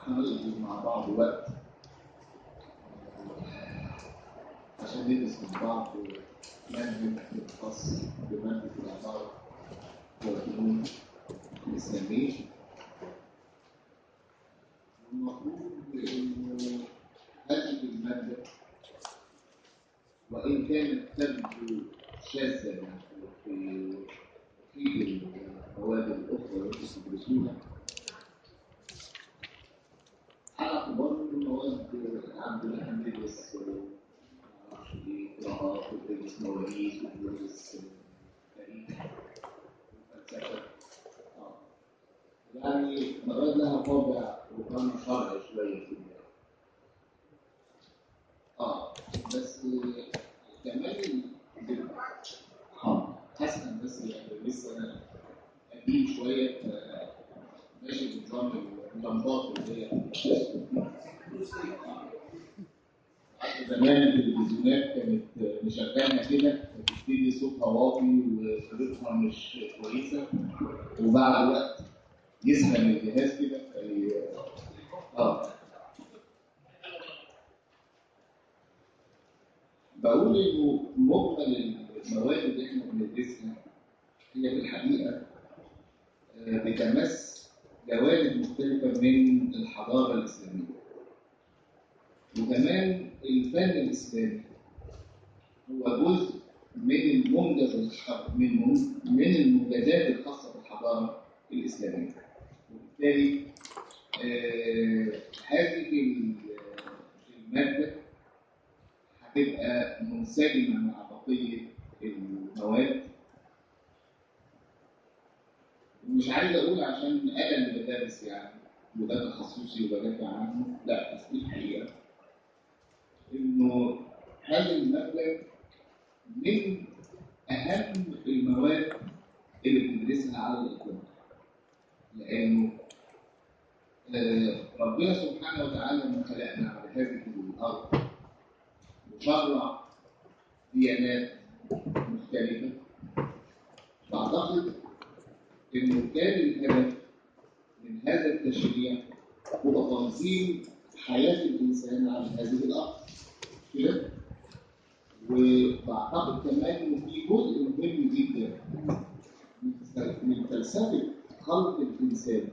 هنقضي مع بعض وقت عشان ندرس من بعض منهج خاص بمادة العمارة والفنون الإسلامية والمفروض إنه هذه المادة وإن كانت تبدو شاذة في في المواد الأخرى التي تدرسوها على اعتبار ان المواد عندنا هندرس معرفش ايه قراءات وبندرس مواريث وبندرس تاريخ وفلسفه اه يعني المواد لها طابع ربما شرعي شويه في اه بس كمان اه حسنا بس يعني لسه انا قديم شويه ماشي بنظام اللمبات اللي هي زمان التلفزيونات كانت مشغلها كده فتبتدي صوتها واطي وصورتها مش كويسه وبعد وقت يسخن الجهاز كده في اه بقول انه مجمل المواد اللي احنا بندرسها هي في الحقيقه بتمس جوانب مختلفة من الحضارة الإسلامية وكمان الفن الإسلامي هو جزء من المنجز من من المنجزات الخاصة بالحضارة الإسلامية وبالتالي آه هذه المادة هتبقى منسجمة مع بقية المواد مش عايز اقول عشان انا اللي بدرس يعني وده تخصصي وبدافع عنه لا بس دي الحقيقه انه هذا المبلغ من اهم المواد اللي بندرسها على الاطلاق لانه آه ربنا سبحانه وتعالى لما خلقنا على هذه الارض وشرع ديانات مختلفه بعتقد انه كان الهدف من هذا التشريع هو تنظيم حياه الانسان على هذه الارض كده وبعتقد كمان انه في جزء مهم جدا من فلسفه خلق الانسان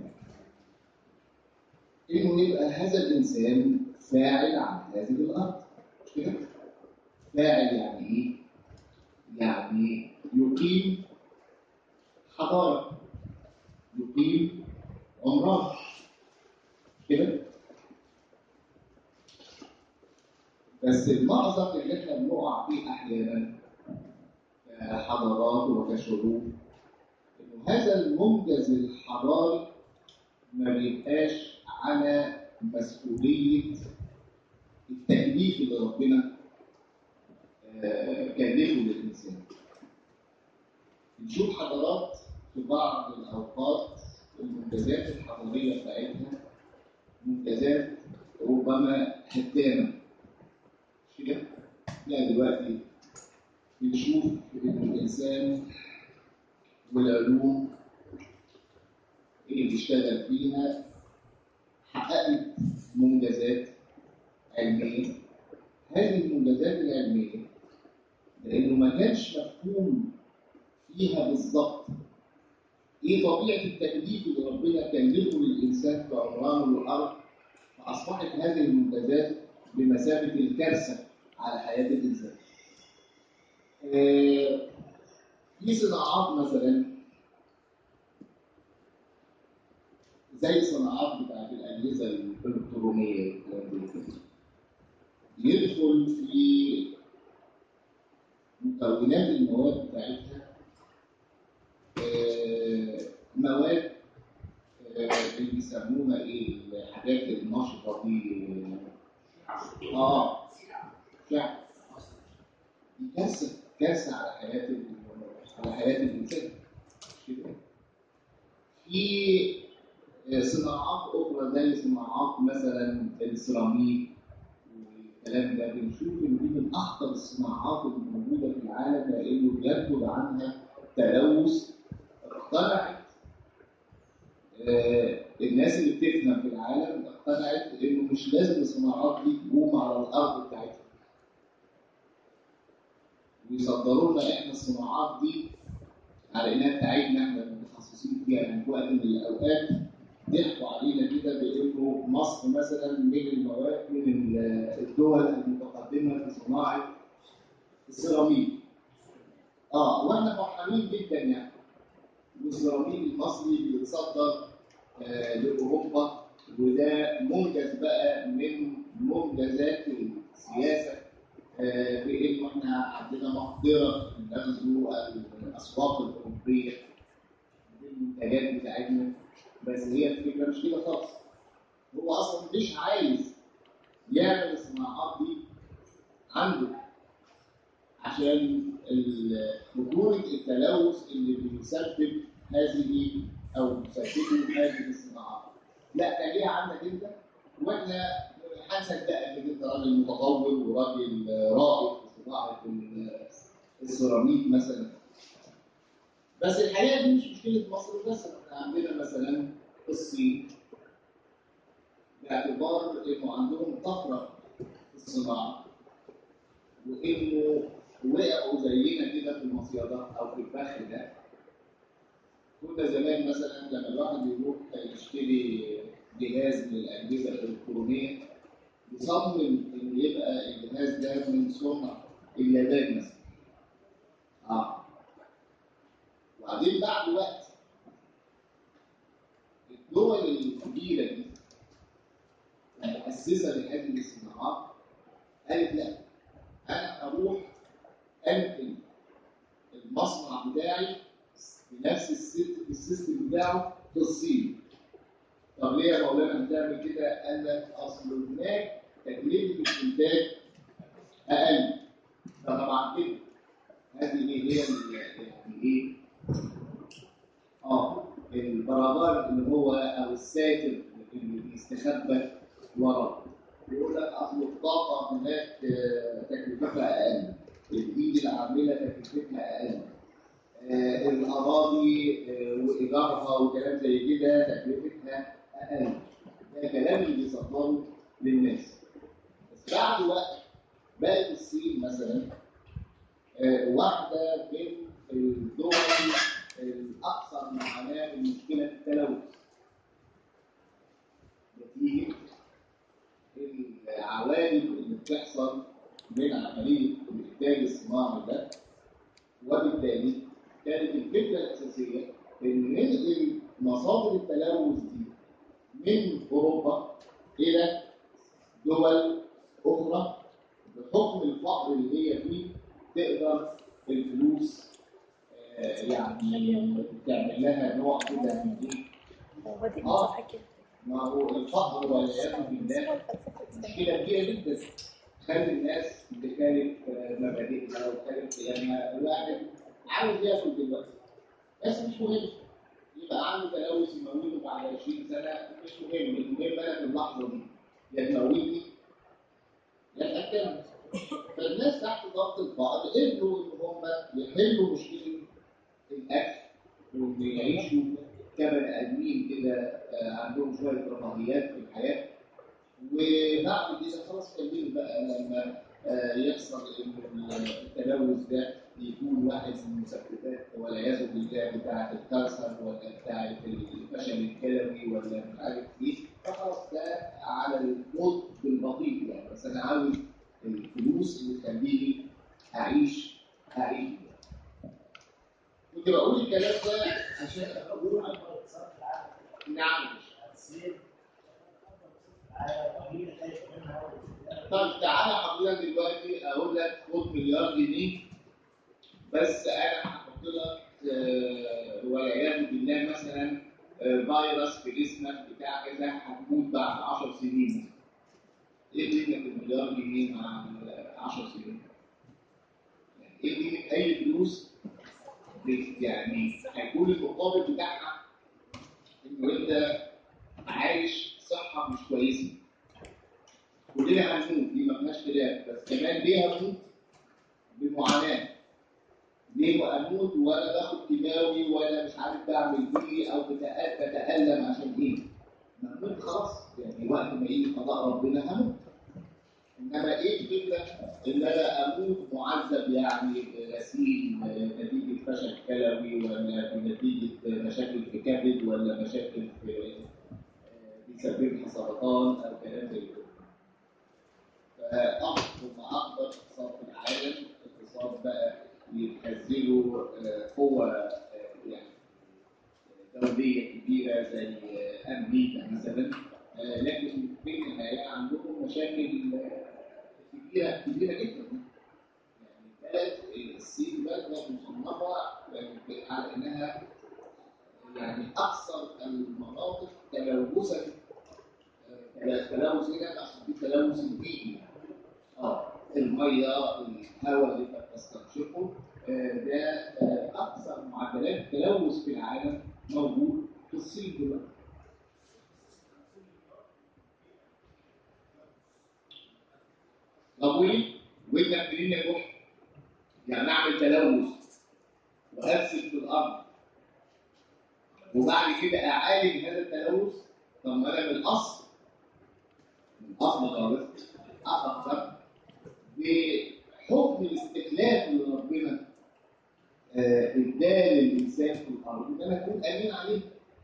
انه يبقى هذا الانسان فاعل على هذه الارض كده فاعل يعني ايه يعني يقيم حضاره يقيم عمران كده بس المأزق اللي احنا بنقع فيه احيانا كحضارات وكشعوب انه هذا المنجز الحضاري ما بيبقاش على مسؤوليه التكليف اللي ربنا كلفه للانسان نشوف حضارات في بعض الأوقات المنتجات الحضارية بتاعتها منتجات ربما هدامة مش كده؟ يعني دلوقتي بنشوف إن الإنسان والعلوم اللي بيشتغل فيها حققت منجزات علمية هذه المنجزات العلمية لأنه ما كانش مفهوم فيها بالظبط ايه طبيعه التكليف اللي ربنا كلفه للانسان في عمرانه والارض فاصبحت هذه المنتجات بمثابه الكارثه على حياه الانسان. آه في صناعات مثلا زي صناعات بتاعت الاجهزه الالكترونيه والكلام ده يدخل في مكونات المواد بتاعتها مواد اللي بيسموها ايه الحاجات النشطه دي اه شعب دي كارثه كارثه على حياه على حياه الانسان في صناعات اخرى زي صناعات مثلا السيراميك والكلام ده بنشوف ان دي من اخطر الصناعات الموجوده في العالم لانه بينتج عنها تلوث اخترعت آه، الناس اللي بتفهم في العالم اقتنعت انه مش لازم الصناعات دي تقوم على الارض بتاعتها ويصدروا لنا احنا الصناعات دي على انها بتاعتنا احنا المتخصصين فيها يعني في وقت من الاوقات ضحكوا علينا كده بانه مصر مثلا من المواد من الدول المتقدمه في صناعه السيراميك. اه واحنا فرحانين جدا يعني والسيراميك المصري بيتصدر آه لاوروبا وده منجز بقى من منجزات السياسه آه بانه احنا عندنا مقدره نغزو الاسواق الاوروبيه بالمنتجات بتاعتنا بس هي الفكره مش كده خالص هو اصلا مش عايز يعمل الصناعات دي عنده عشان خطوره التلوث اللي بيسبب هذه او بيسببه هذه الصناعات لا تلاقيها عندك انت واحنا هنصدقك ان انت راجل متطور وراجل رائد في صناعه السيراميك مثلا بس الحقيقه دي مش مشكله مصر بس احنا عندنا مثلا الصين باعتبار انه عندهم طفره في الصناعه وانه وقعوا زينا كده في المصيدات او في الفخ ده كنا زمان مثلا لما الواحد يروح يشتري جهاز من الاجهزه الالكترونيه يصمم ان يبقى الجهاز ده من صنع اليابان مثلا اه وبعدين بعد وقت الدول الكبيره دي المؤسسه لهذه الصناعات قالت لا انا اروح انقل المصنع بتاعي بنفس السيستم بتاعه في الصين طب ليه يا مولانا هتعمل كده؟ قال لك اصل هناك تكلفه الانتاج اقل فطبعا كده هذه هي يعني ايه؟ اه البرابار اللي هو او الساتر اللي بيستخبى وراه يقول لك اصل الطاقه هناك تكلفتها اقل الايد العامله تكلفتها اقل آه الاراضي آه وايجارها وكلام زي كده تكلفتها اقل ده كلام اللي بيصدره للناس بس بعد وقت بقت الصين مثلا آه واحده من الدول الاكثر معاناه من مشكله التلوث نتيجه العوامل اللي بتحصل من عمليه الانتاج الصناعي ده وبالتالي كانت الفكره الاساسيه ان ننقل مصادر التلوث دي من اوروبا الى دول اخرى بحكم الفقر اللي هي فيه تقدر الفلوس آه يعني تعمل لها نوع كده من ايه؟ اه ما هو الفقر والعياذ بالله مشكله كبيره جدا تخلي الناس بكانت مبادئها وكانت قيمها الواحد عاوز ياكل دلوقتي بس مش مهم يبقى عنده تلوث يموته بعد 20 سنه مش مهم المهم انا في اللحظه دي يا تموتني يا تاكلني فالناس تحت ضغط الفقر قدروا ان هم يحلوا مشكله الاكل وان يعيشوا كبني ادمين كده عندهم شويه رفاهيات في الحياه وبعد كده خلاص كملوا بقى لما يحصل ان التلوث ده يكون واحد من المسببات والعياذ بالله بتاعه الكانسر ولا بتاعه الفشل الكلوي ولا مش عارف ايه فخلاص ده على الموت بالبطيء يعني بس انا عاوز الفلوس اللي تخليني اعيش اعيش كنت بقول الكلام ده عشان اقول نعم طب تعالى حضرتك دلوقتي اقول لك خد مليار جنيه بس انا هحط لك آه والعياذ بالله مثلا آه فيروس في جسمك بتاع كذا هتموت بعد 10 سنين ايه قيمه المليار جنيه مع 10 سنين؟ يعني ايه قيمه اي فلوس يعني هيكون المقابل بتاعها انه انت عايش صحه مش كويسه كلنا هنموت دي ما فيهاش خلاف بس كمان ليه هنموت بمعاناه ليه واموت وانا باخد كيماوي وانا مش عارف بعمل ايه او بتأ- بتألم عشان ايه؟ ما اموت خلاص يعني وقت ما يجي قضاء ربنا هموت انما ايه الفكره ان انا اموت معذب يعني غسيل نتيجه فشل كلوي ولا نتيجه مشاكل في كبد ولا مشاكل في بيسبب لي سرطان او كلام زي كده. فاكبر اكبر اقتصاد في العالم اقتصاد بقى يتخزنوا قوة آه، يعني دولية كبيرة زي آه، أمريكا مثلا آه، لكن في النهاية عندهم مشاكل آه، كبيرة كبيرة جدا يعني بلد الصين بلد مصنفة آه، على إنها يعني أكثر المناطق تلوثا آه، تلوث هنا عشان في تلوث البيئي اه الميه الهواء اللي انت بتستنشقه آه، ده آه، اكثر معدلات التلوث في العالم موجود في الصين دلوقتي طب وليه؟ وانت منين يا جحا؟ يعني اعمل تلوث وافسد في الارض وبعد كده اعالج هذا التلوث طب ما انا من الاصل من اصل خالص افكر بحكم الاستخلاف اللي ربنا آه، اداه للانسان في الارض ان انا اكون امين عليه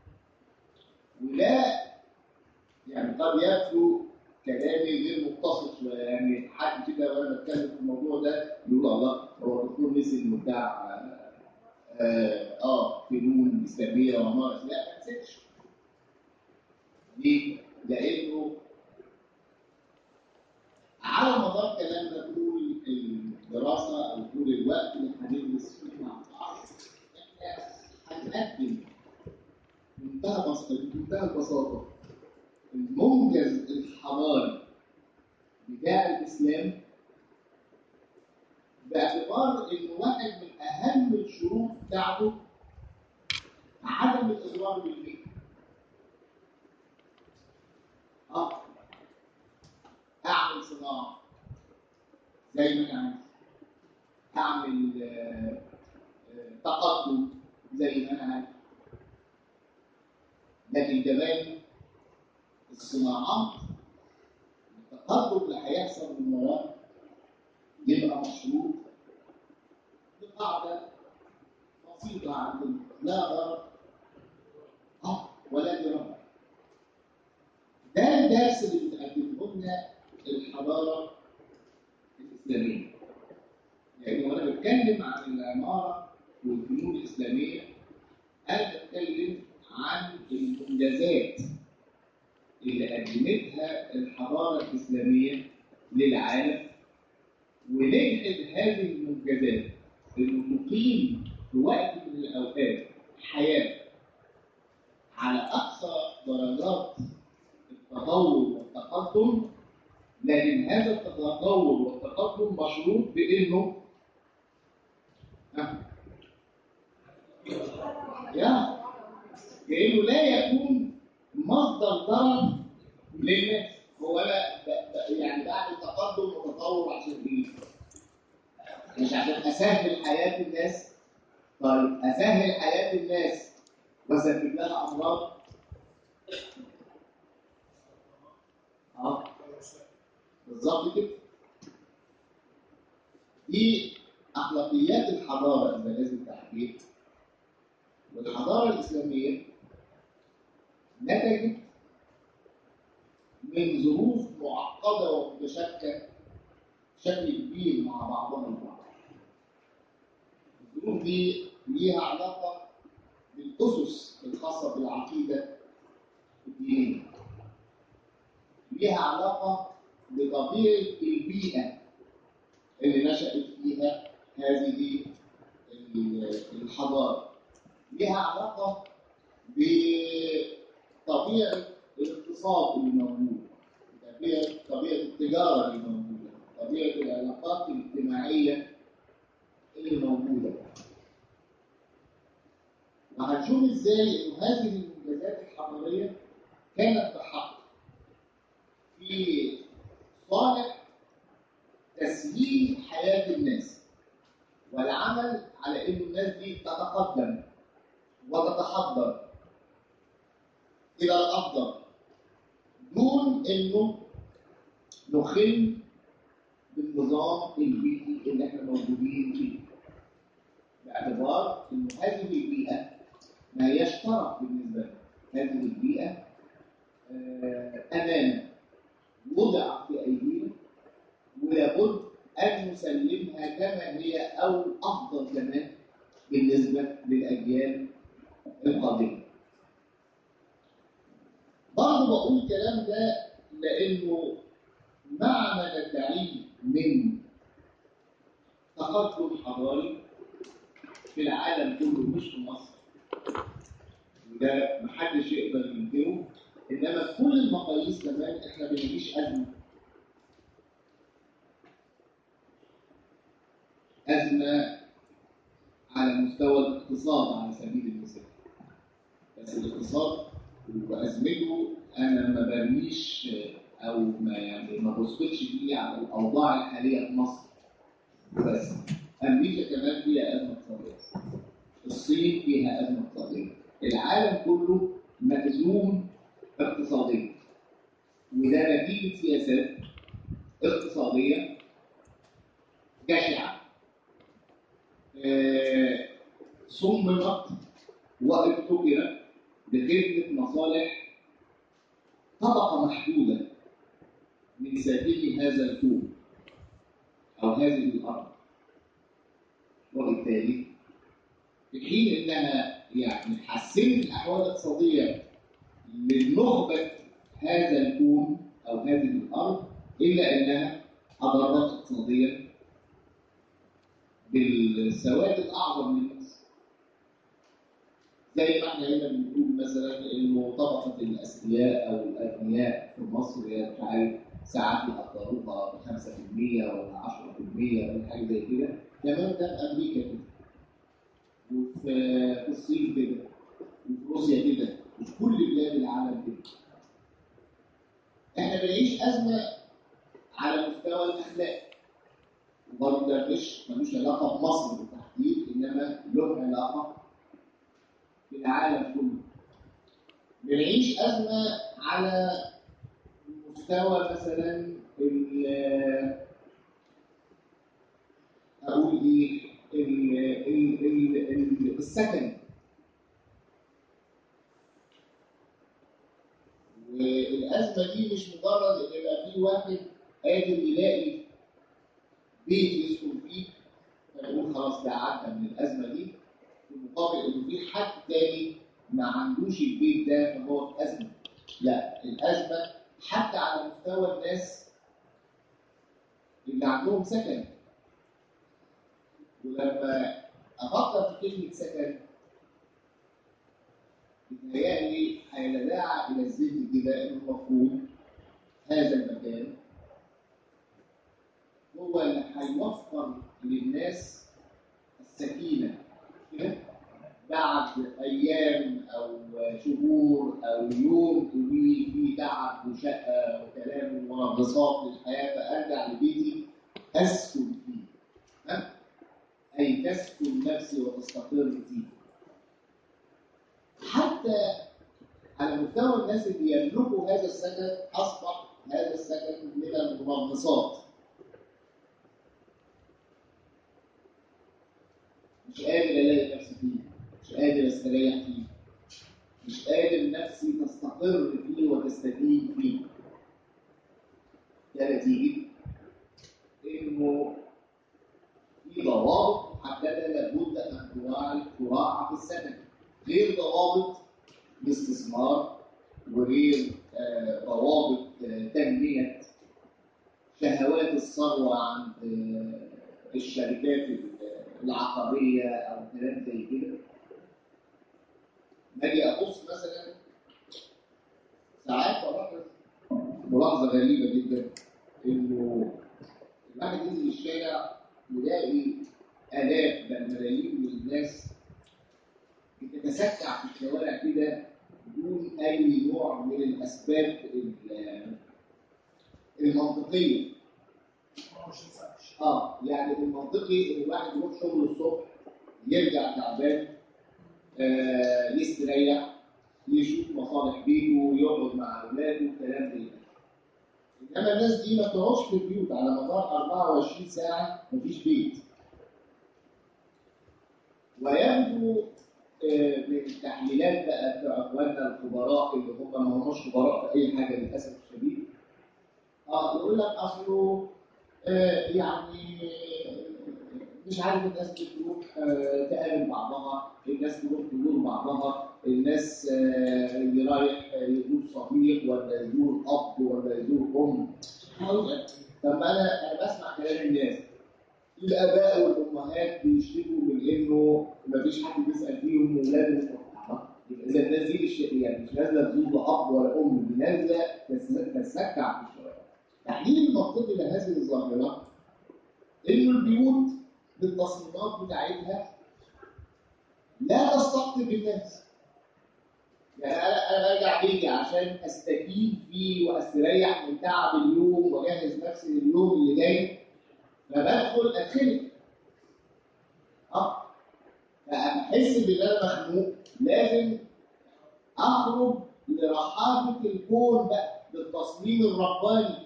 ولا يعني قد يبدو كلامي غير متصل شويه يعني حد كده وانا بتكلم في الموضوع ده يقول الله هو الدكتور نسي انه بتاع اه, آه فنون اسلاميه ومارس لا ما نسيتش ليه؟ لانه على مدار كلامنا طول الدراسه او طول الوقت اللي هندرس فيه مع بعض احنا هنقدم بمنتهى بساطه بمنتهى البساطه المنجز الحضاري بتاع الاسلام باعتبار ان واحد من اهم الشروط بتاعته عدم الاضرار بالبيئه. اه اعمل صناعه زي ما انا عايز اعمل آه، آه، تقدم زي ما انا عايز لكن كمان الصناعات التقدم اللي هيحصل من وراه يبقى مشروط بقاعده بسيطه عندنا لا ضرر اه ولا ضرر ده الدرس اللي بتقدمه لنا الحضاره الاسلاميه يعني وانا بتكلم عن العماره والفنون الاسلاميه انا بتكلم عن الانجازات اللي قدمتها الحضاره الاسلاميه للعالم ونجحت هذه المنجزات انه تقيم في وقت من الاوقات حياه على اقصى درجات التطور والتقدم لكن هذا التطور والتقدم مشروط بانه ها؟ يا كانه لا يكون مصدر ضرر للناس هو انا ب- ب- يعني بعمل تقدم وتطور عشان ايه؟ مش عشان اسهل حياه الناس طيب اسهل حياه الناس واسبب لها امراض اه بالظبط كده دي اخلاقيات الحضاره اذا لازم التعبير والحضاره الاسلاميه نتجت من ظروف معقده ومتشابكه بشكل كبير مع بعضها البعض. الظروف دي ليها علاقه بالاسس الخاصه بالعقيده الدينيه. ليها علاقه بطبيعه البيئه اللي نشأت فيها هذه الحضاره. ليها علاقه بطبيعه الاقتصاد اللي موجود طبيعه طبيعه التجاره اللي موجوده طبيعه العلاقات الاجتماعيه اللي موجوده وهنشوف ازاي انه هذه المنجزات الحضاريه كانت بحق في صالح تسهيل حياه الناس والعمل على اختيار افضل دون انه نخل بالنظام البيئي اللي احنا موجودين فيه باعتبار انه هذه البيئه ما يشترك بالنسبه لنا هذه البيئه آه، امانه وضع في ايدينا ولابد ان نسلمها كما هي او افضل كمان بالنسبه للاجيال القادمه. برضه بقول الكلام ده لانه مع ما ندعيه من تقدم حضاري في العالم كله مش في مصر وده محدش يقدر ينكره انما في كل المقاييس كمان احنا بنعيش ازمه ازمه على مستوى الاقتصاد على سبيل المثال بس الاقتصاد وازمته انا ما برميش او ما يعني ما بسقطش فيه على الاوضاع الحاليه في مصر بس امريكا كمان فيها ازمه اقتصاديه الصين فيها ازمه اقتصاديه العالم كله مأزوم اقتصاديا وده نتيجه سياسات اقتصاديه جشعه آه، صممت وابتكرت بخدمه مصالح طبقه محدوده من ساكني هذا الكون او هذه الارض وبالتالي في حين انها يعني حسنت الاحوال الاقتصاديه لنخبه هذا الكون او هذه الارض الا انها اضرت اقتصاديا بالسواد الاعظم من الناس زي ما احنا هنا بنقول مثلا انه طبقه الاثرياء او الاغنياء في مصر هي مش عارف ساعات يقدروها ب 5% ولا 10% ولا حاجه زي كده كمان ده في امريكا كده وفي في الصين كده وفي روسيا كده وفي كل بلاد العالم كده احنا بنعيش ازمه على مستوى الاخلاق وبرضه ده مش ملوش علاقه بمصر بالتحديد انما له علاقه بالعالم كله بنعيش ازمه على مستوى مثلا ال- اقول ايه ال- ال- ال- ال- السكن والازمه دي مش مجرد ان يبقى في واحد قادر يلاقي بيت يسكن فيه فنقول خلاص ده عدى من الازمه دي في مقابل انه في حد تاني ما عندوش البيت ده فهو في ازمه لا الازمه حتى على مستوى الناس اللي عندهم سكن ولما افكر في كلمه سكن بيتهيألي هيتداعى الى الذهن كده انه المفروض هذا المكان هو اللي هيوفر للناس السكينه كده بعد ايام او شهور او يوم طويل فيه تعب وشقه وكلام ومنغصات للحياه فارجع لبيتي اسكن فيه ها؟ اي تسكن نفسي وتستقر فيه حتى على مستوى الناس اللي يملكوا هذا السكن اصبح هذا السكن من المنغصات مش قادر الاقي نفسي فيه مش قادر استريح فيه مش قادر نفسي تستقر فيه وتستفيد فيه ده نتيجه انه في ضوابط محدده لابد ان تراعي تراعى في السكن غير ضوابط الاستثمار وغير آه، ضوابط آه، تنميه شهوات الثروه عند آه، الشركات العقاريه او كلام زي كده باجي ابص مثلا ساعات بلاحظ ملاحظه غريبه جدا انه الواحد ينزل الشارع يلاقي الاف بل ملايين من الناس بتتسكع في الشوارع كده بدون اي نوع من الاسباب ال- المنطقيه اه يعني المنطقي ان الواحد يروح شغله الصبح يرجع تعبان آه يستريح يشوف مصالح بيته ويقعد مع اولاده والكلام ده انما الناس دي ما بتقعدش في البيوت على مدار 24 ساعه مفيش بيت ويبدو آه، من التحليلات بقى بتوع اخواننا الخبراء اللي هم ما هماش خبراء في اي حاجه للاسف الشديد اه يقول لك اصله آه، يعني آه، مش عارف الناس بتروح آه، تقابل بعضها الناس تروح تزور بعضها الناس آه، اللي رايح آه، يزور صديق ولا يزور اب ولا يزور ام هقول لك، طب ما انا انا بسمع كلام الناس الاباء والامهات بيشتكوا من انه مفيش حد بيسال فيهم واولادهم يبقى اذا الناس دي مش يعني مش نازله تزور لا اب ولا ام دي نازله تس- تتسكع في الشوارع. تحليل المنطقي لهذه الظاهره انه البيوت بالتصميمات بتاعتها لا تستقطب الناس. يعني انا انا برجع بيتي عشان استكين فيه واستريح من تعب اليوم واجهز نفسي لليوم اللي جاي فبدخل اتخنق. اه فاحس ان انا مخنوق لازم اخرج لرحابه الكون بقى بالتصميم الرباني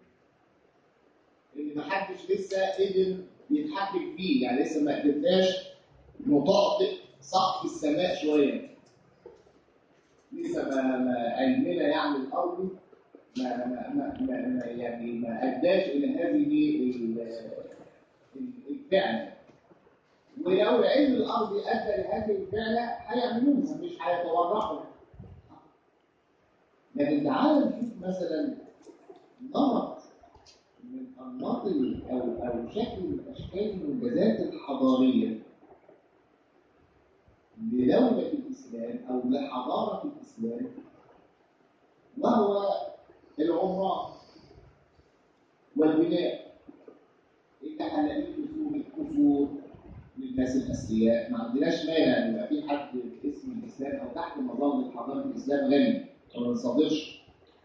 اللي محدش لسه قدر يتحكم فيه يعني لسه ما قدرناش نطأطئ سقف السماء شويه لسه ما, ما علمنا يعني الارض ما ما ما, ما, ما يعني ما اداش الى هذه ال- ال- الفعله ولو علم الارض ادى لهذه الفعله هيعملوها مش هيتورعوا لكن تعال نشوف مثلا نمط من انماط ال- او او شكل من اشكال المنجزات الحضاريه لدوله الاسلام او لحضاره الاسلام وهو العمران والبناء اللي هنلاقيه في صوره قصور للناس الاثرياء ما عندناش مانع ان يبقى في حد باسم الاسلام او تحت مظله حضاره الاسلام غني ما بنصادرش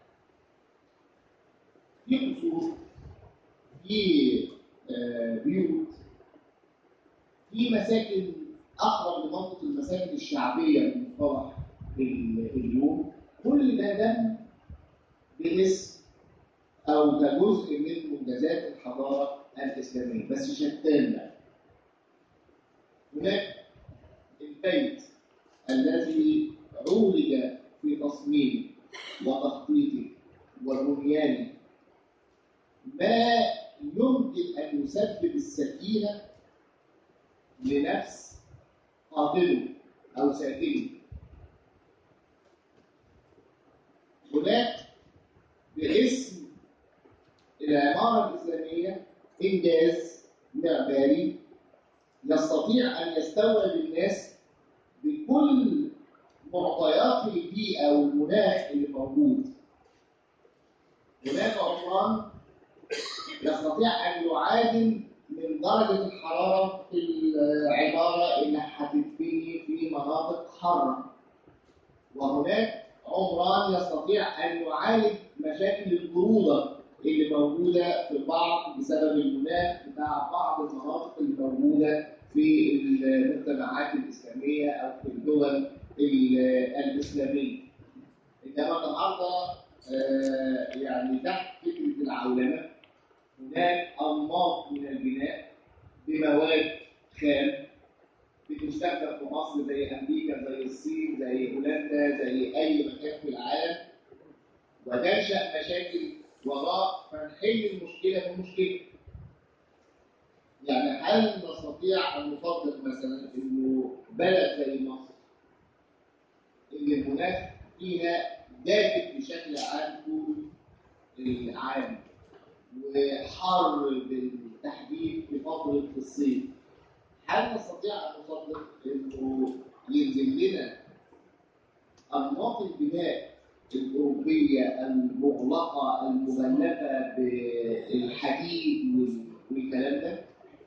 في قصور في آه، بيوت في مساكن اقرب لمنطقه المساكن الشعبيه بمصطلح ال- اليوم كل ده دم باسم او كجزء من منجزات الحضاره الاسلاميه بس شتان بقى هناك البيت الذي عولج في تصميمه وتخطيطه وبنيانه ما يمكن ان يسبب السكينه لنفس قاتله او ساكنه هناك باسم العماره الاسلاميه انجاز معماري يستطيع ان يستوعب الناس بكل معطيات البيئه والمناخ اللي موجود هناك عمران يستطيع ان يعادل من درجه الحراره في العماره اللي هتتبني في مناطق حاره وهناك عمران يستطيع ان يعالج مشاكل البروده اللي موجوده في البعض بسبب المناخ بتاع بعض المناطق اللي موجوده في المجتمعات الاسلاميه او في الدول ال- الاسلاميه. انما النهارده آه، يعني تحت فكره العولمه هناك انماط من البناء بمواد خام بتستخدم في مصر زي امريكا زي الصين زي هولندا زي اي مكان في العالم وتنشا مشاكل وراء فنحل المشكله بمشكله يعني هل نستطيع ان نفضل مثلا انه بلد زي مصر اللي المناخ فيها دافئ بشكل عام طول العام وحر بالتحديد في فتره الصيف هل نستطيع ان نفضل انه ينزل لنا انماط البناء الاوروبيه المغلقه المغلفه بالحديد وال- والكلام ده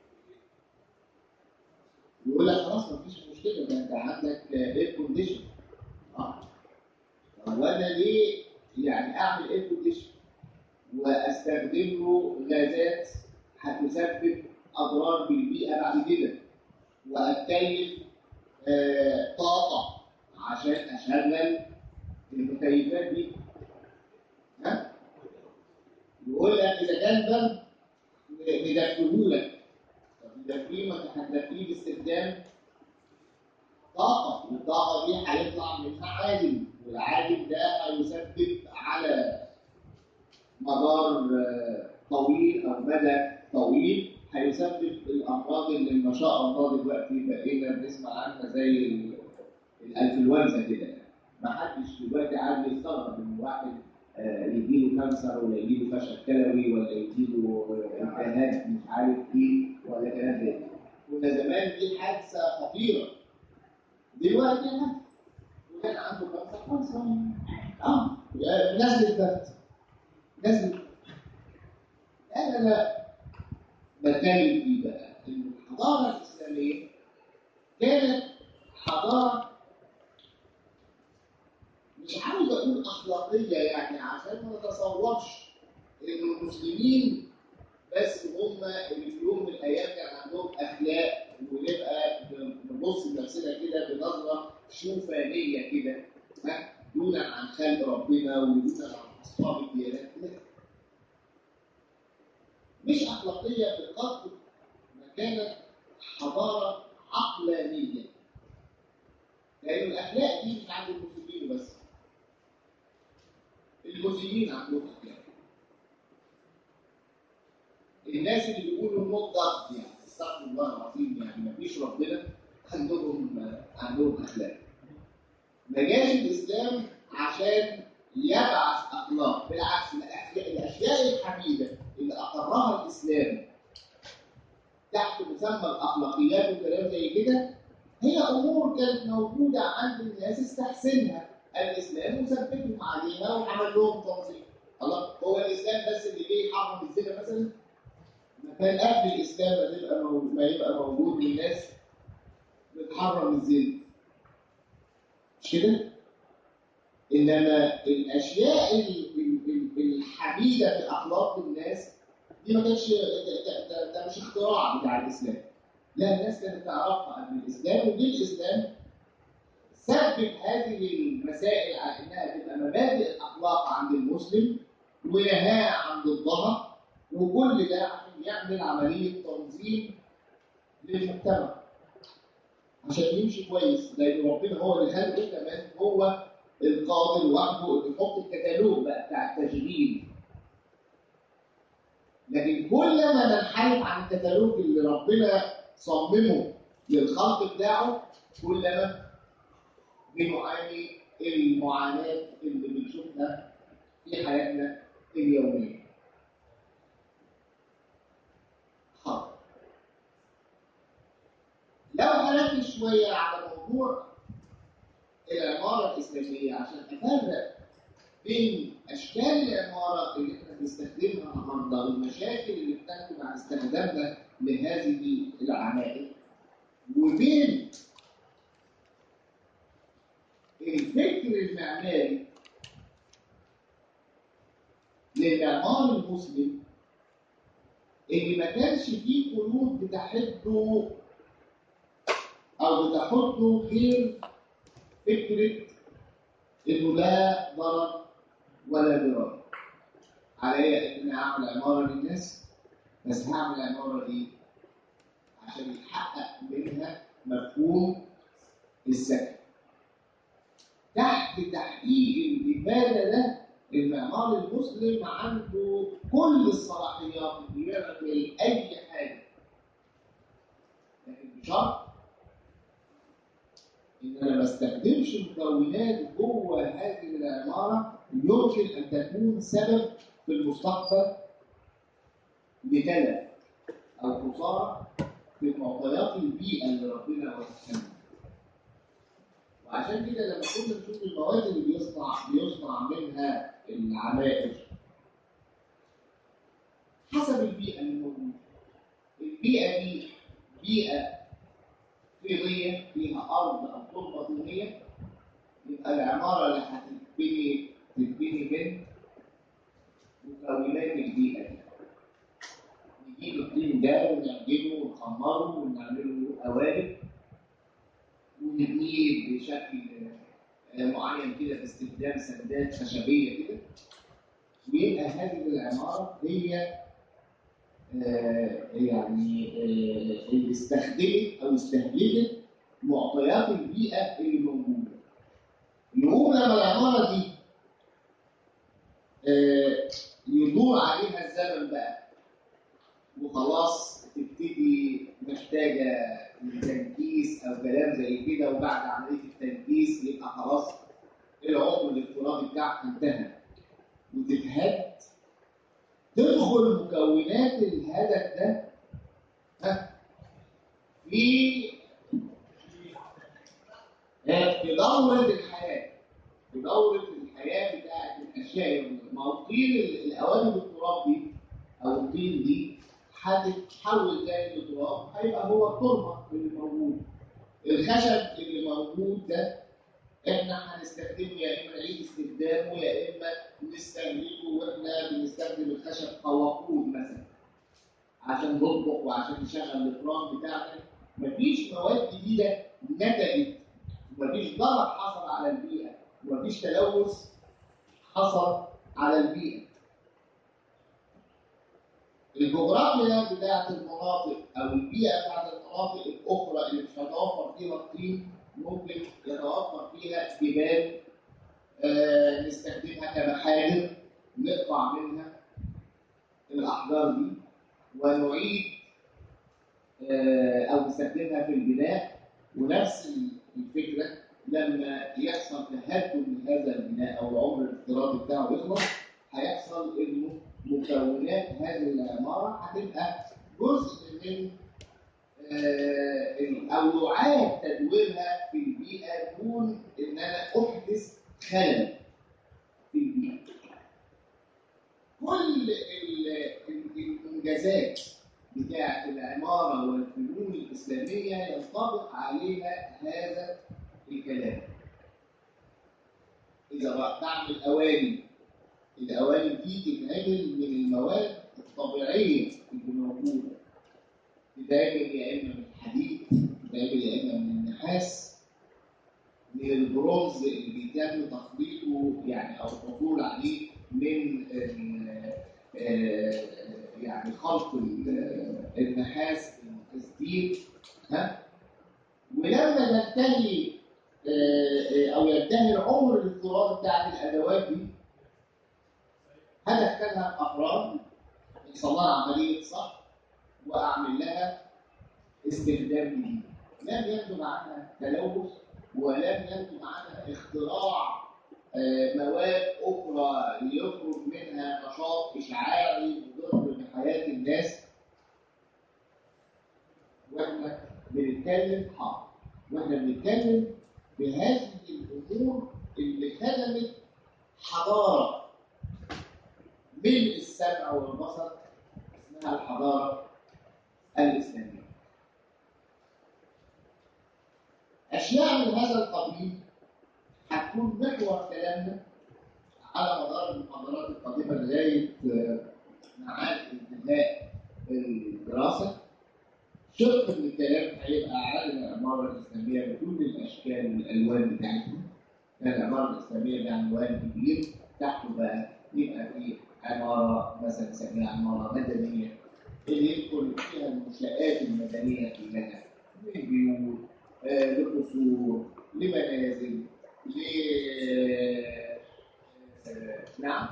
يقول لك خلاص مفيش مشكله ده انت عندك اير كونديشن اه طب وانا ليه يعني اعمل اير كونديشن واستخدم له غازات هتسبب اضرار بالبيئه بعد كده واتكلف آه، طاقه عشان اشغل المكيفات دي ها يقول لك اذا كان بند ندفيه لك طب ندفيه ما انت هتدفيه باستخدام طاقه والطاقه دي هيطلع منها عادم والعادم ده هيسبب على مدار آه، طويل او مدى طويل هيسبب الامراض اللي ما شاء الله دلوقتي بقينا بنسمع عنها زي ال- الانفلونزا كده ما حدش دلوقتي عاد يستغرب ان واحد آه، يجيله كانسر ولا يجيله فشل كلوي ولا يجيله آه، التهاب مش عارف ايه ولا كلام زي كده. كنا زمان دي حادثه خطيره دلوقتي لا وكان عنده كانسر خلاص اه نزلت بس نزلت انا لا بتكلم فيه بقى ان الحضاره الاسلاميه كانت حضاره مش عاوز اقول اخلاقيه يعني عشان ما نتصورش ان المسلمين بس هم اللي في يوم من الايام كان عندهم اخلاق ونبقى نبص لنفسنا كده بنظره شوفانيه كده ها دونا عن خلق ربنا ودونا عن اصحاب الديانات لا. مش اخلاقيه بقدر ما كانت حضاره عقلانيه لان الاخلاق دي مش عند المسلمين بس المسلمين عندهم اخلاق الناس اللي بيقولوا نوت جاد يعني استغفر الله العظيم يعني ما فيش ربنا عندهم عندهم اخلاق ما جاش الاسلام عشان يبعث اخلاق بالعكس الأخلاق- الاشياء الحميده اللي اقرها الاسلام تحت مسمى الاخلاقيات وكلام زي كده هي امور كانت موجوده عند الناس استحسنها الاسلام وثبتهم عليها وعمل لهم تنظيم الله هو الاسلام بس اللي جه يحرم الزنا مثلا ما كان قبل الاسلام ما تبقى مو- ما يبقى موجود للناس بتحرم الزنا مش كده؟ انما الاشياء ال- ال- ال- الحميده في اخلاق الناس دي ما كانش ده- ده- ده- ده مش اختراع بتاع الاسلام لا الناس كانت تعرفها قبل الاسلام ودي الاسلام ثبت هذه المسائل على انها تبقى مبادئ الاخلاق عند المسلم ونهاها عن ضدها وكل ده عشان يعمل عمليه تنظيم للمجتمع عشان يمشي كويس لان ربنا هو اللي خلقه كمان هو القادر وحده اللي يحط الكتالوج بقى بتاع التشغيل لكن كل ما ننحرف عن الكتالوج اللي ربنا صممه للخلق بتاعه كلما بنعاني المعاناة اللي بنشوفها في حياتنا اليومية. حاضر. لو هركز شوية على موضوع العمارة الإسلامية عشان أفرق بين أشكال العمارة اللي إحنا بنستخدمها النهاردة والمشاكل اللي بتنتج عن استخدامنا لهذه العمائر وبين الفكر المعماري للمعمار المسلم اللي ما كانش فيه قيود بتحده او بتحده غير فكره انه لا ضرر ولا ضرار عليا ان اعمل عماره للناس بس هعمل عماره دي عشان يتحقق منها مفهوم السكن تحت تحقيق الإفادة ده المعمار المسلم عنده كل الصلاحيات اللي يعمل أي حاجة لكن بشرط إن أنا ما استخدمش مكونات جوه هذه العمارة يمكن أن تكون سبب في المستقبل لتلف أو خسارة في معطيات البيئة اللي ربنا وسعها وعشان كده لما كنا نشوف المواد اللي بيصنع بيصنع منها العمائر حسب البيئة اللي موجودة البيئة دي بيئة فيضية فيها أرض أو تربة طينية يبقى العمارة اللي هتتبني تتبني من مكونات البيئة دي نجيب الطين ده ونعجنه ونخمره ونعمله قوالب ونبنيه بشكل آه، معين كده باستخدام سندات خشبيه كده ويبقى هذه العماره هي آه، يعني آه، اللي استخدمت او استهلكت معطيات البيئه اللي موجوده. يقوم لما العماره دي آه، يدور عليها الزمن بقى وخلاص تبتدي محتاجه تنكيس او كلام زي كده وبعد عمليه التنكيس يبقى خلاص العمر الافتراضي بتاعها انتهى وتتهد تدخل مكونات الهدف ده ها في في دورة الحياة في دورة الحياة بتاعت الأشياء ما هو طين الأواني التراب دي أو الطين دي هتتحول تاني لتراب هيبقى هو التربة اللي موجود الخشب اللي موجود ده احنا هنستخدمه يا اما نعيد استخدامه يا اما نستهلكه واحنا بنستخدم الخشب كوقود مثلا عشان نطبخ وعشان نشغل الفران بتاعنا مفيش مواد جديده نتجت ومفيش ضرر حصل على البيئه ومفيش تلوث حصل على البيئه الجغرافيا بتاعت المناطق او البيئه بتاعت المناطق الاخرى اللي مش هيتوفر فيها الطين ممكن يتوفر فيها جبال آه نستخدمها كمحارب نقطع منها الأحجار دي ونعيد آه أو نستخدمها في البناء ونفس الفكرة لما يحصل تهدم لهذا البناء أو العمر الافتراضي بتاعه يخلص هيحصل إنه مكونات هذه العمارة هتبقى جزء من او يعاد تدويرها في البيئه دون ان انا احدث خلل في البيئه. كل الانجازات بتاعه العماره والفنون الاسلاميه ينطبق عليها هذا الكلام. اذا بعمل اواني الاواني دي تتعمل من المواد الطبيعيه اللي موجوده تتعمل يا اما من الحديد تتعمل يا اما من النحاس من البرونز اللي بيتم تخليطه يعني او الحصول عليه من يعني خلط النحاس التسديد ها ولما ننتهي او ينتهي العمر الافتراضي بتاعت الادوات دي هدخلها افراد يحصل لها عمليه صح واعمل لها استخدام جديد لم ينتج عنها تلوث ولم ينتج عنها اختراع مواد اخرى ليخرج منها نشاط اشعاعي مضر بحياه الناس واحنا بنتكلم حاضر واحنا بنتكلم بهذه الامور اللي خدمت حضاره ملء السمع والبصر اسمها الحضاره الإسلامية أشياء من هذا القبيل هتكون محور كلامنا على مدار المحاضرات القادمة لغاية معاد انتهاء الدراسة شق من الكلام هيبقى على العمارة الإسلامية بكل الأشكال والألوان بتاعتها العمارة الإسلامية بعنوان كبير تحته بقى يبقى في عمارة مثلا نسميها عمارة مدنية اللي يدخل فيها المنشآت المدنية كلها من بيوت آه لقصور لمنازل ل آه نعم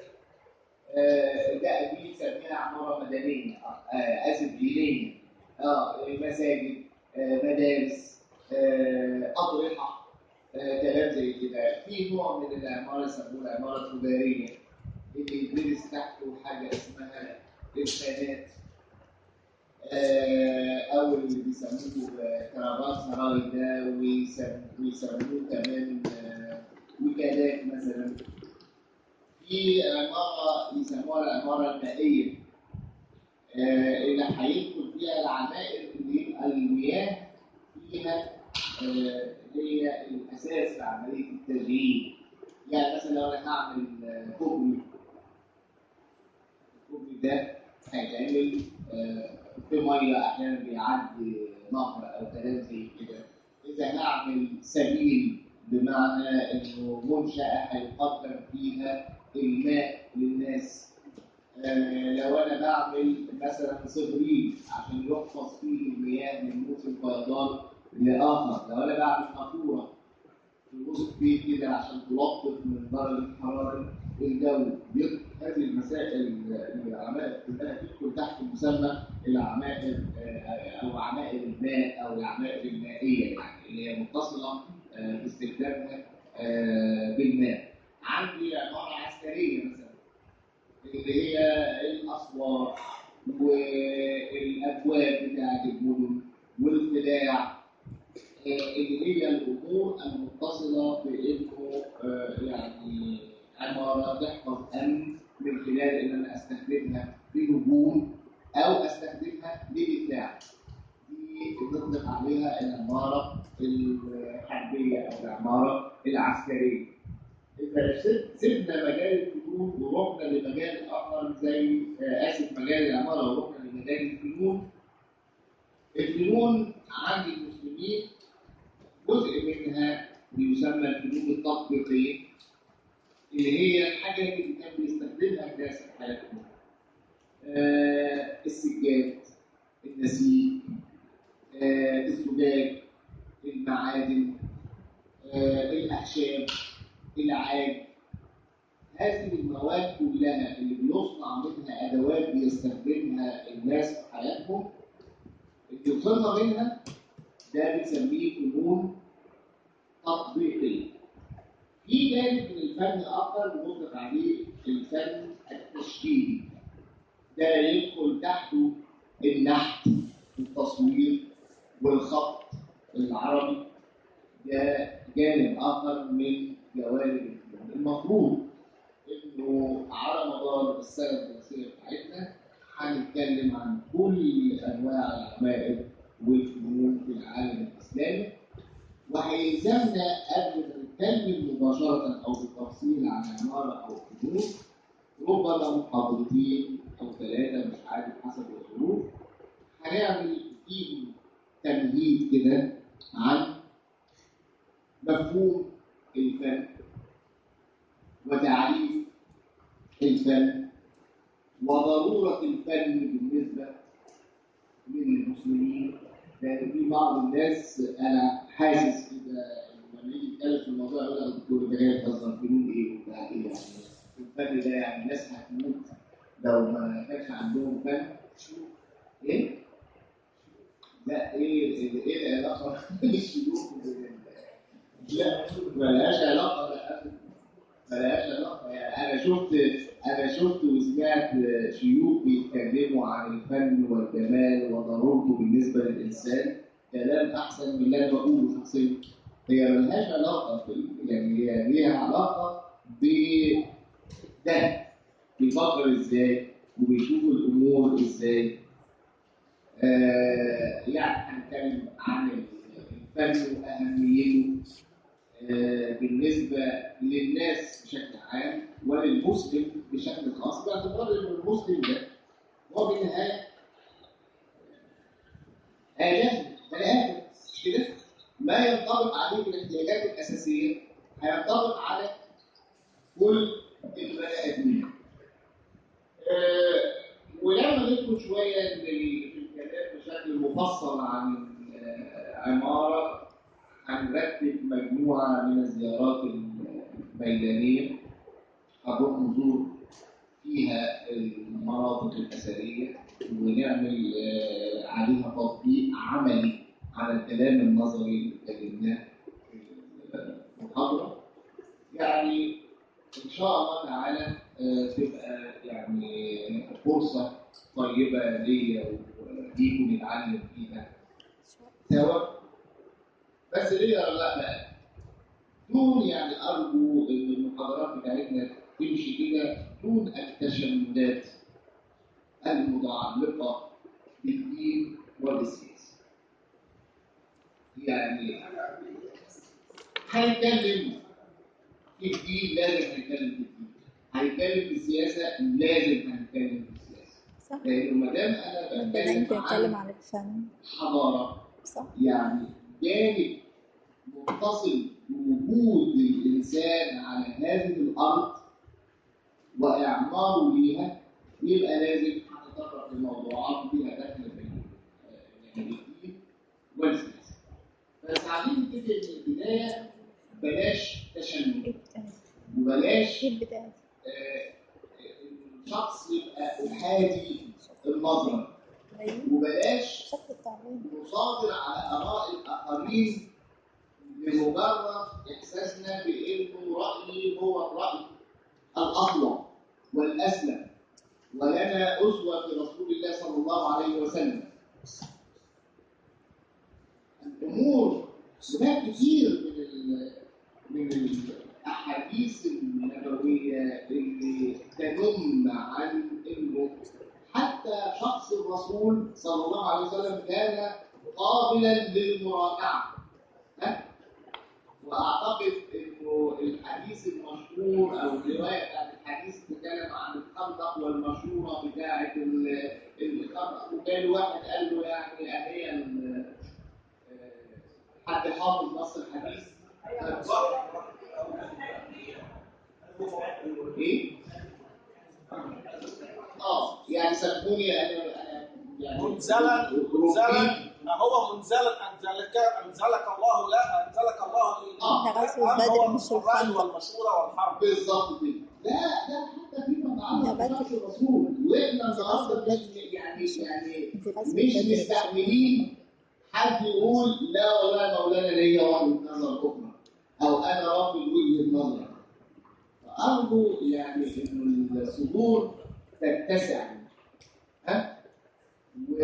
آه ده دي بنسميها عمارة مدنية آه آسف دينية اه مساجد آه مدارس آه أضرحة آه كلام زي كده في نوع من العمارة يسموها العمارة التجارية اللي يدرس تحته حاجة اسمها الخانات او اللي بيسموه كرافات سراي ده ويسموه كمان وكالات مثلا في عماره يسموها العماره المائيه اللي هيدخل فيها العمائر اللي يبقى المياه فيها هي الاساس في عمليه التشغيل يعني مثلا لو انا هعمل كوبري الكوبري ده هيتعمل في ميه احيانا بيعدي نهر او كلام زي كده اذا هعمل سبيل بمعنى انه منشأة هيقدم فيها الماء للناس آه، لو انا بعمل مثلا صهريج عشان يحفظ فيه المياه من موسم فيضان لاخر لو انا بعمل قاطوره في وسط بيت كده عشان تلطف من درجه حراره الجو دي- هذه المسائل العمائر كلها تدخل تحت مسمى العمائر آه، او عمائر الماء او العمائر المائيه يعني اللي هي متصله آه، باستخدامها آه، بالماء. عندي عماره عسكريه مثلا اللي هي الاسوار والابواب بتاعت المدن والخداع آه، اللي هي الامور المتصله بانه آه، يعني عماره تحفظ امن من خلال ان انا استخدمها لهجوم او استخدمها لدفاع. دي بنطلق عليها العماره الحربيه او العماره العسكريه. إذا سب- سيبنا مجال الفنون ورحنا لمجال آخر زي آه، آسف مجال العمارة ورحنا لمجال الفنون الفنون عند المسلمين جزء منها بيسمى الفنون التطبيقية اللي هي الحاجة اللي كان بيستخدمها الناس في حياتهم آه، السجاد النسيج آه، الزجاج المعادن آه، الأخشاب العاج هذه المواد كلها اللي بيصنع منها ادوات بيستخدمها الناس في حياتهم اللي وصلنا منها ده بنسميه فنون تطبيقيه في جانب من الفن اخر بنطلق عليه الفن التشكيلي ده يدخل تحته النحت والتصوير والخط العربي ده جانب اخر من جوانب الفنون المفروض انه على مدار السنه الدراسيه بتاعتنا هنتكلم عن كل انواع العمائر والفنون في العالم الاسلامي وهيلزمنا قبل ما نتكلم مباشره او بالتفصيل عن عماره او فنون ربما محاضرتين او ثلاثه مش عارف حسب الظروف هنعمل فيهم تمهيد كده عن مفهوم الفن وتعريف الفن وضرورة الفن بالنسبة للمسلمين لأن في بعض الناس أنا حاسس كده لما يجي يتكلم في الموضوع يقول لك الدكتور أنت جاي تهزر فنون إيه وبتاع إيه يعني الفن ده يعني الناس هتموت لو ما كانش عندهم فن إيه؟ لا إيه إيه العلاقة بين الشيوخ وبين لا ملهاش علاقه لا ملهاش علاقه يعني انا شفت انا شفت وسمعت شيوخ بيتكلموا عن الفن والجمال وضرورته بالنسبه للانسان كلام احسن من اللي انا بقوله شخصيا هي ملهاش علاقه بال- يعني هي ليها علاقه ب ده بيفكر ازاي وبيشوف الامور ازاي آه يعني هنتكلم عن الفن واهميته آه، بالنسبة للناس بشكل عام وللمسلم بشكل خاص باعتبار ان المسلم ده هو بالنهاية آدم بني آدم مش كده؟ ما ينطبق عليه بالاحتياجات الأساسية هينطبق على كل البني آدمين. آه، ولما ندخل شوية في الكلام بشكل مفصل عن العمارة هنرتب مجموعة من الزيارات الميدانية هنروح نزور فيها المناطق الأثرية ونعمل آه، عليها تطبيق عملي على الكلام النظري اللي اتكلمناه في المحاضرة يعني إن شاء الله تعالى آه، تبقى يعني فرصة طيبة ليا وليكم نتعلم فيها سوا بس ليه لا بقى دون يعني ارجو ان المحاضرات بتاعتنا تمشي كده دون التشنجات المتعلقه بالدين والسياسه. يعني هنتكلم في الدين لازم هنتكلم في الدين. هنتكلم في السياسه لازم هنتكلم في السياسه. صح لانه ما دام انا لازم بتكلم تتكلم عن عن الفن حضاره صح يعني جانب متصل وجود الإنسان على هذه الأرض وإعماره ليها يبقى لازم هنتطرق لموضوعات فيها دخل في الدين والسياسة. بس عايزين نتفق من البداية بلاش تشنج وبلاش الجيل بتاعي آه، الشخص يبقى أحادي النظرة ايوه وبلاش شكل التعليم نصادر على آراء الآخرين لمجرد إحساسنا بأنه رأيي هو الرأي الأقوى والأسلم ولنا أسوة في رسول الله صلى الله عليه وسلم الأمور هناك كتير من ال- من الأحاديث النبوية اللي تنم عن إنه حتى شخص الرسول صلى الله عليه وسلم كان قابلا للمراجعة ها؟ واعتقد انه الحديث المشهور او الروايه بتاعت الحديث بتتكلم عن الخندق والمشهوره بتاعه ال- الخندق وكان واحد قال له يعني اهي ال- آه، حد حافظ نص الحديث ايه؟ اه يعني سامحوني انا انا يعني منزلا منزلا ما هو منزلا انزلك انزلك الله لا انزلك الله آه. غزوة بدر مش الرأي الخندق. والمشورة والحرب بالظبط كده لا ده حتى فيما يا يتعلق بدر. بنفس الرسول واحنا غزوة النهارده بدر. مش- يعني يعني دي غزوة مش بدر. مستحملين حد يقول لا والله يا مولانا ليا وجهه نظر اخرى او انا رافض وجهه نظر فارجو يعني انه الصدور تتسع ها و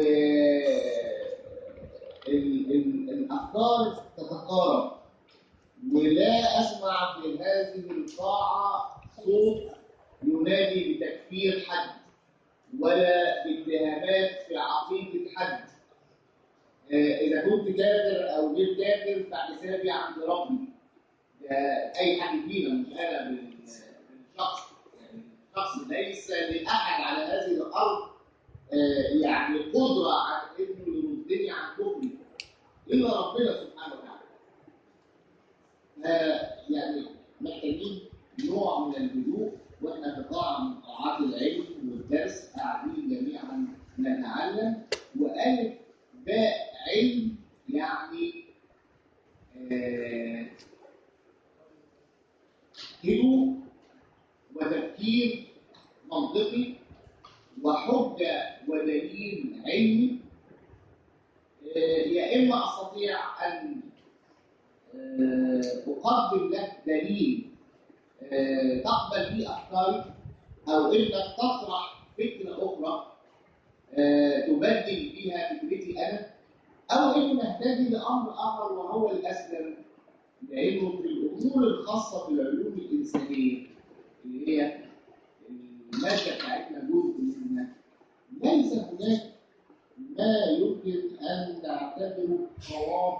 ال- ال- الافكار تتقارب ولا اسمع في هذه القاعه صوت ينادي بتكفير حد ولا باتهامات في عقيده حد آه، اذا كنت كافر او غير كافر فحسابي عند ربي ده اي حد فينا مش انا بال- بالشخص يعني الشخص ليس لاحد على هذه الارض آه، يعني قدره على انه يردني عن كفري الا ربنا سبحانه وتعالى آه، يعني محتاجين نوع من الهدوء واحنا في قاعه من قاعات العلم والدرس قاعدين جميعا نتعلم والف باء علم يعني آه، هدوء وتفكير منطقي وحجه ودليل علمي آه، يا اما استطيع ان آه، أقدم لك دليل آه، تقبل به أفكاري أو إنك تطرح فكرة أخرى آه، تبدل بها فكرتي أنا أو إنه نحتاج لأمر آخر وهو الأسلم لأنه في الأمور الخاصة بالعلوم الإنسانية اللي هي المادة بتاعتنا جزء منها ليس هناك ما يمكن أن نعتبره صواب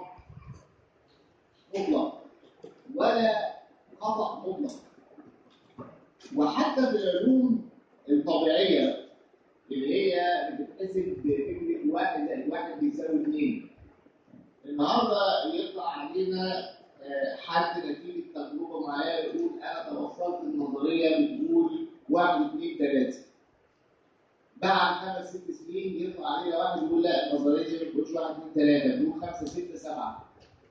مطلق ولا خطأ مطلق وحتى في العلوم الطبيعية اللي هي بتتحسب بفكرة واحد زائد واحد بيساوي اثنين النهارده يطلع علينا آه، حد نتيجة تجربة معايا يقول أنا توصلت النظرية بتقول واحد اثنين ثلاثة بعد خمس ست سنين يطلع علينا واحد يقول لا النظرية دي ما بتقولش واحد اثنين ثلاثة بتقول خمسة ستة سبعة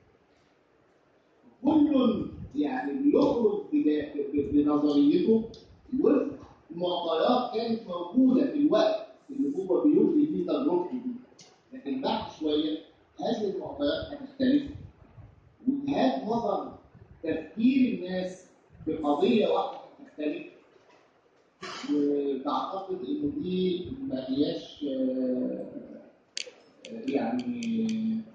كل يعني بيخرج بدا- ب- بنظريته وفق معطيات كانت موجوده في الوقت اللي هو بيجري فيه تجربته دي لكن بعد شويه هذه المعطيات هتختلف وجهات نظر تفكير الناس في قضيه واحده هتختلف وبعتقد انه دي ما هياش آه، آه، يعني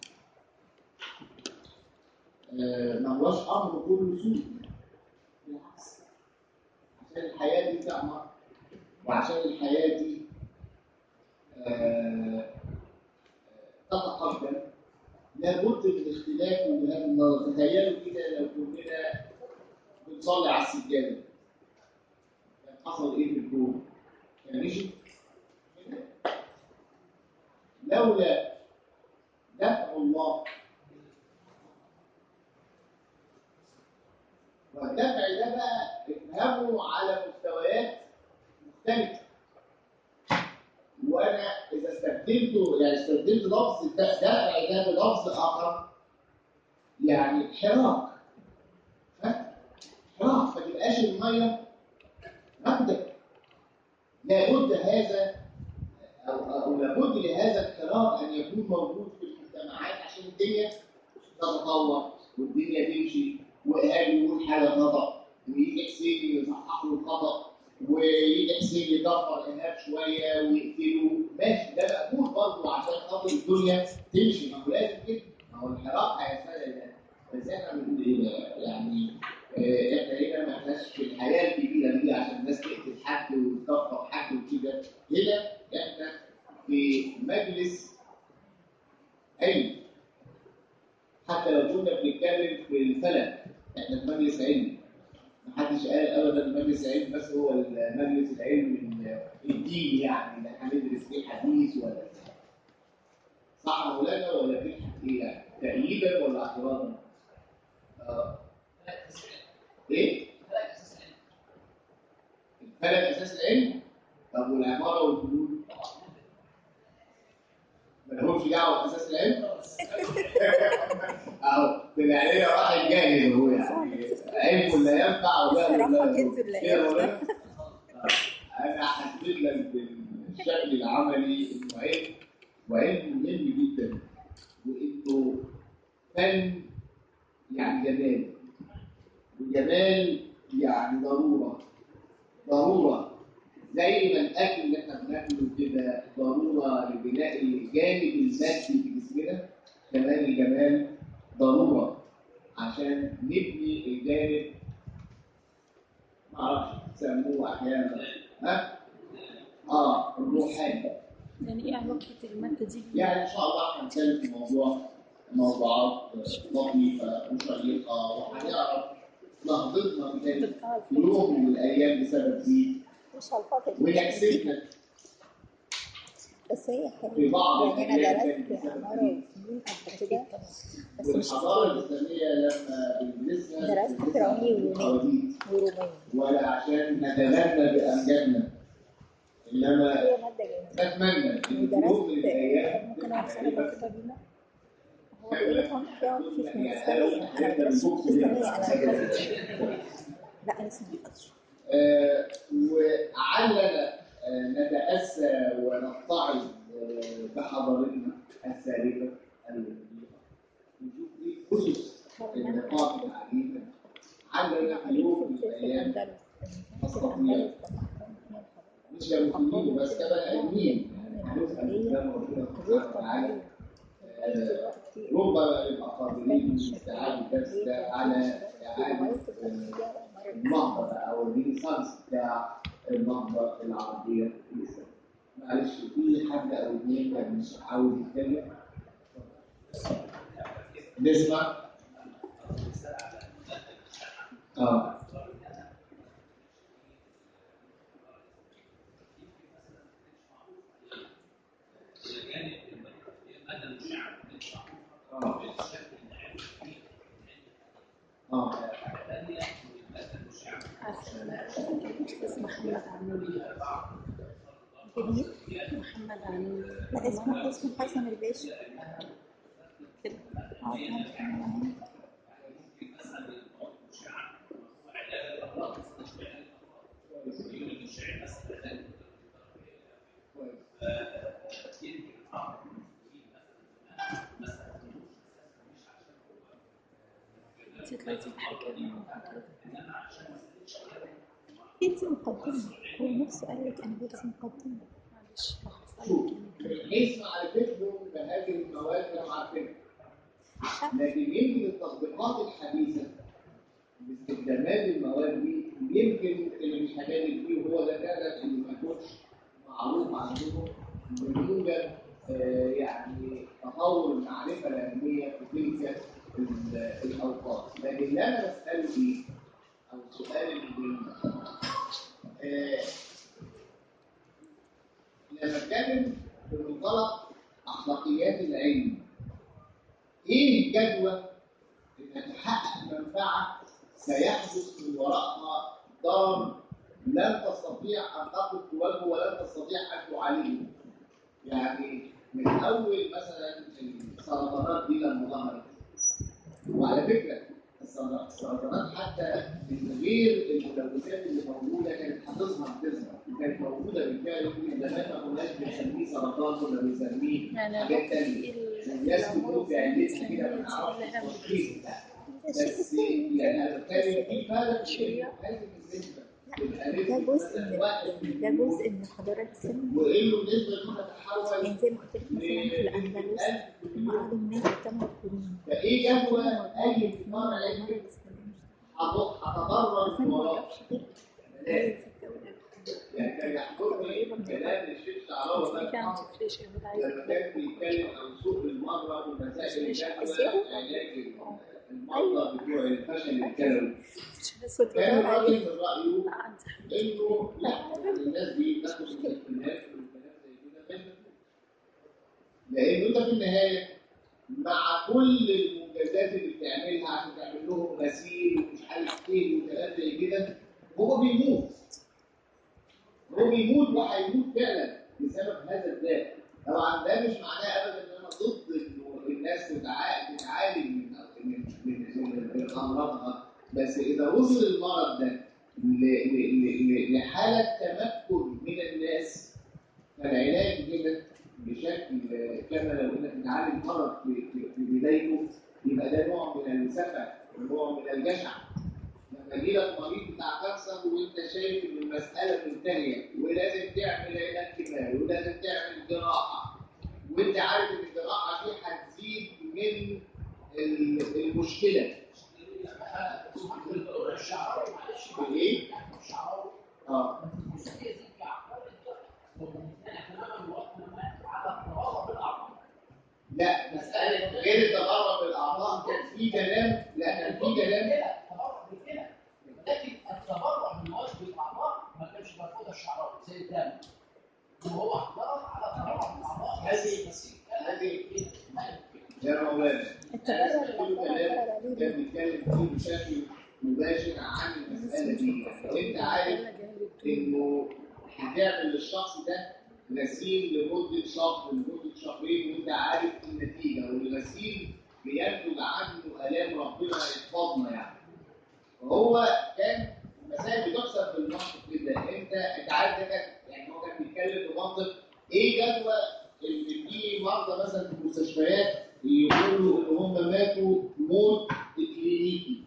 آه، ما هوش امر كله سوء بالعكس عشان الحياه دي تعمر وعشان الحياه دي آه، آه، تتقدم لابد من اختلاف وجهات النظر تخيلوا كده لو كلنا بنصلي على السجاده كان حصل ايه في الكون؟ كان مشي لولا دفع الله والدفع ده بقى افهمه على مستويات مختلفه وانا اذا استخدمته يعني استخدمت لفظ الدفع ده بلفظ اخر يعني حراك ها؟ حراك ما تبقاش الميه راكده لابد هذا او او لابد لهذا الحراك ان يكون موجود في المجتمعات عشان الدنيا تتطور والدنيا تمشي واهالي يقول حاجه خطا ويجي حسين يصحح له الخطا ويجي حسين يكفر ارهاب شويه ويقتله ماشي ده مقبول برضه عشان خاطر الدنيا تمشي ما هو لازم كده ما هو الحراك هيستدعي ده بس احنا بنقول ايه بقى؟ يعني آه، احنا هنا ما احناش في الحياه الكبيره دي عشان الناس تقتل حد وتكفر حد وكده هنا احنا في مجلس علم حتى لو كنا بنتكلم في الفلك احنا في مجلس علم محدش قال ابدا مجلس علم بس هو المجلس العلم الديني يعني اللي هندرس فيه حديث ولا صح يا مولانا ولا في ايه يعني تأييدا ولا اعتراضا؟ اه ايه؟ الفلك اساس العلم؟ طب والعماره والفنون؟ ما لهمش دعوه باساس العلم؟ اهو طلع لنا واحد جاهل هو يعني علم لا ينفع ولا صراحة كنز لا كده ينفع. ولا؟ آه. انا حسيت لك بالشكل العملي انه علم وعلم مهم جدا وانه فن يعني جمال وجمال يعني ضروره ضروره زي ما الاكل اللي احنا بناكله كده ضروره لبناء الجانب المادي في جسمنا كمان الجمال ضروره عشان نبني الجانب ما اعرفش تسموه احيانا ها اه الروحاني يعني ايه علاقة المادة دي يعني ان شاء الله هنتكلم في موضوع موضوعات لطيفه وشيقه وهنعرف لحظتنا ازاي في يوم من الايام بسبب دي مش على الفاضي ونحسبنا بس هي حلوة في بعض يعني الأحيان أنا كانت درست بسبب عمارة دي. وفنون قبل كده بس مش والحضاره كتير الاسلاميه لما بندرسها درست بندرسها فرعوني ويوناني. بالحواديت وروماني ولا عشان نتغنى بامجادنا انما هي مادة جميلة نتمنى ان في يوم من ودرست الايام ممكن أوصل لك كده بينا هو بيقولهم فيها في اسمها إسلامية أنا بدرس إسلامية أنا لا أنا اسمي قدر آه، وعلنا آه، نتأسى ونتعظ آه، بحضارتنا السالفة الوجيهة نشوف ايه أسس النقاط العديدة علنا في يوم من الأيام مش كمسلمين بس كبني آدمين هنسأل قدام ربنا سبحانه وتعالى آه، ربما نبقى قادرين نستعاد الدرس ده على إعادة آه، النهضة بقى أو الرينيسانس بتاع النهضة العربية الإسلامية. معلش في حد أو اثنين كان مش عاوز يتكلم نسمع اه اه اه اسم محمد عنوني جديد محمد عنوني لا اسمه اسمه حسن الباشا كده اه اسمه حسن الباشا. انت طلعتي بحاجة من المحاضرة انت مقدمة هو نفسه قال لك انا بدرس مقدمة معلش بخص شوف عليك بحيث معرفتهم بهذه المواد اللي عارفينها لكن يمكن التطبيقات الحديثه باستخدامات المواد دي يمكن اللي مش هنادي فيه هو ده فعلا اللي ما يكونش معروف عندهم ان يوجد آه، يعني تطور المعرفه العلميه في تلك ال- الاوقات لكن اللي انا بساله ايه او السؤال المهم آه، لما اتكلم في منطلق اخلاقيات العلم ايه الجدوى ان تحقق منفعه سيحدث من وراءها ضرر لن تستطيع ان تقف تواجهه ولن تستطيع ان تعالجه. يعني من اول مثلا السرطانات دي لما ظهرت وعلى فكره السرطان- السرطانات حتى من غير الملوثات اللي موجوده كانت هتظهر تظهر كانت موجوده بالفعل يمكن زمان ما كناش بنسميه سرطان كنا بنسميه يعني حاجات تانيه الناس بتقول في عيلتها كده ما نعرفش التشخيص بتاعها بس يعني انا بتكلم في فرق بين هذه النسبه تبقى ده نسبة جزء مثلا من واحد ده جزء من حضارة السن وانه النسبه دي تتحول يعني زي ما قلت لك مثلا في الأندلس هم قعدوا هناك ثمان قرون فايه جدوى اي فرع مرة علمي الإسلامية هت- هتضرر أصلا ما وراء جابش غير يعني كان يحضرني كلام الشيخ شعراوي في ده كان تفريش يقول عايز لما كان بيتكلم عن سوق المرة ومسائل الجدوى علاج المرضى بتوع الفشل الكلوي بس كان بدور الراجل عليه من رأيه عندي انه لا الناس دي بتاخد مسكنات والكلام زي كده لانه انت في النهايه مع كل المنجزات اللي بتعملها عشان تعمل لهم غسيل ومش عارف ايه وكلام زي كده هو بيموت هو بيموت وهيموت فعلا بسبب هذا الداء طبعا ده مش معناه ابدا ان انا ضد انه الناس تتعالج تتعالج من من من, من, من امراضها بس اذا وصل المرض ده ل- ل- ل- لحاله تمكن من الناس فالعلاج هنا بشكل كما لو انك بتعالج مرض في, في, في بدايته يبقى ده نوع من السفه ونوع من الجشع لما يجي لك مريض بتاع كانسر وانت شايف ان المساله منتهيه ولازم تعمل علاج كيماوي ولازم تعمل جراحه وانت عارف ان الجراحه دي هتزيد من ال- المشكله ايه؟ اه لا مسألة غير التقرب بالأعضاء كان في كلام لا كان في كلام لكن التبرع بالمواد بالاعضاء ما كانش مرفوض الشعراوي زي الدم وهو اعترض على التبرع بالاعضاء هذه هذه يا مولانا التبرع أنا سمعت له بالأعضاء كلام عليه كان بيتكلم فيه بشكل مباشر عن المسألة دي يعني أنت عارف إنه هتعمل للشخص ده غسيل لمدة شهر لمدة شهرين وأنت عارف النتيجة والغسيل بينتج عنه آلام ربنا يحفظنا يعني وهو كان المسائل بتحسب بالمنطق كده انت انت عارف ده كان يعني هو كان بيتكلم بمنطق ايه جدوى اللي في مرضى مثلا في المستشفيات يقولوا ان هم ماتوا موت كلينيكي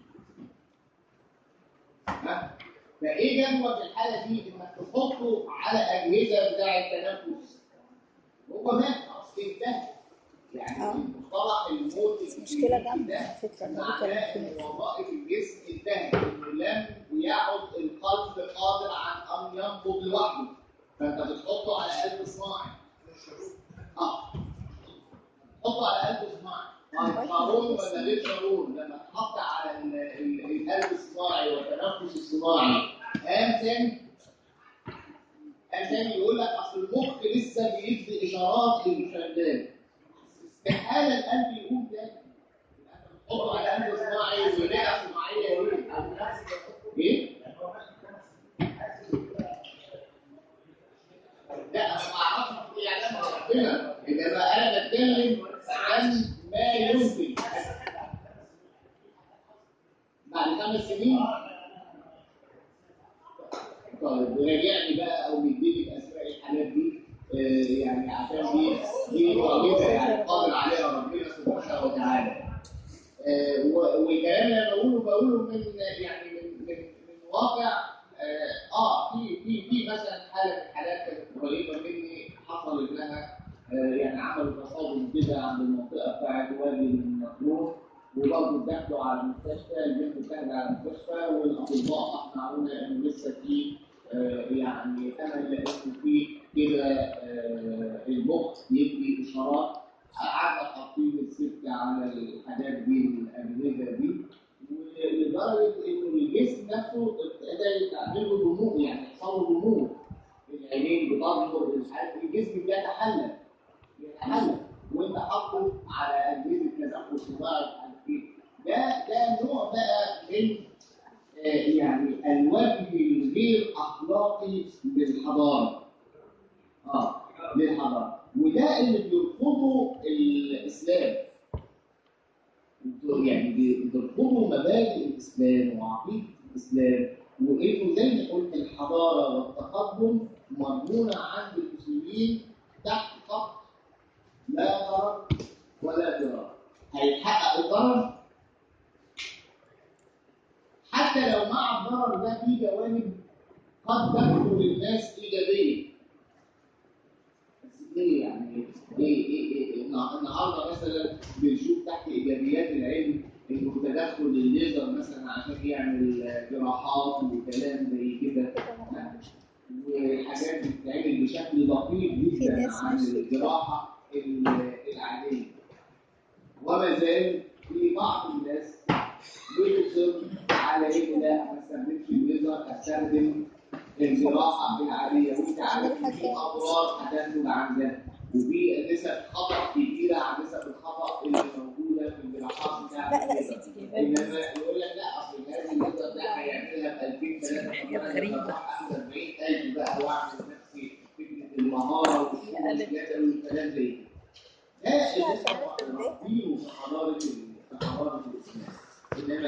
ها فايه جدوى في الحاله دي انك تحطه على اجهزه بتاع التنفس هو مات خلاص انتهى يعني آه. مصطلح الموت مشكلة الكلينيكي جامدة ده على فكرة إن هو معناه كلام ان كده. وظائف الجسم انتهت انه لم يعد القلب قادر عن ان ينبض لوحده فانت بتحطه على قلب صناعي اه تحطه على قلب صناعي طيب شارون ولا غير شارون لما تحط على ال- ال- القلب الصناعي والتنفس الصناعي قام تاني قام تاني يقول لك اصل المخ لسه بيدي اشارات للشغال استحاله القلب يقوم تاني حطوا على قلب صناعي ورئه صناعيه ايه؟ لا انا ما اعرفش في اعلام ربنا انما انا بتكلم عن ما يمكن بعد خمس سنين طيب راجعني بقى او مديني باسماء الحالات دي آه، يعني عشان دي دي معجزه يعني قادر عليها ربنا سبحانه وتعالى آه، و- والكلام اللي انا بقوله بقوله من يعني من من, من واقع اه آه، في في في مثلا حاله من الحالات كانت قريبه مني حصل انها آه، يعني عملوا تصادم كده عند المنطقه بتاعت وادي النطرون وبرضه دخلوا على المستشفى البنت دخلت على المستشفى والاطباء اقنعونا انه لسه في آه، يعني امل لانه في كده آه، المخ يدي اشارات قعدنا حاطين الست على الحاجات دي الاجهزه دي لدرجه انه الجسم نفسه ابتدى يتعمل له ضمور يعني يحصل له ضمور العينين بتضمر مش عارف الجسم بيتحلل يتحلل وانت حاطه على اجهزه تنفس صناعي مش عارف ايه ده ده نوع بقى من غير اخلاقي للحضاره اه للحضاره وده اللي بيرفضه الاسلام يعني بي- بيرفضوا مبادئ الاسلام وعقيده الاسلام وانه زي ما قلت الحضاره والتقدم مرهونه عند المسلمين تحت خط لا ضرر ولا ضرار هيتحقق الضرر حتى لو مع الضرر ده في جوانب قد تبدو للناس ايجابيه بس ايه يعني ايه ايه ايه النهار- النهارده مثلا بنشوف تحت ايجابيات العلم انه تدخل الليزر مثلا عشان يعمل جراحات وكلام زي كده وحاجات بتتعمل بشكل دقيق في جدا ناس عن ماشية الجراحه ال- العاديه وما زال في بعض الناس بتصر على ان لا ما استخدمش الليزر استخدم الجراحه العاديه وانت عارف ان في اضرار هتنتج عن ده وفي نسب خطا كبيره عن نسب الخطا اللي موجوده في الجراحات بتاعت لا لا الليزر. ستي انما يقول لك لا اصل الجهاز الليزر ده هيعملها ب 2000 3 حاجات غريبة. اخد 40000 بقى واعمل نفسي فكره المهاره والشغل الجدل والكلام زي كده. ده اللي احنا رافضينه في حضاره ال- في حضاره الاسلام انما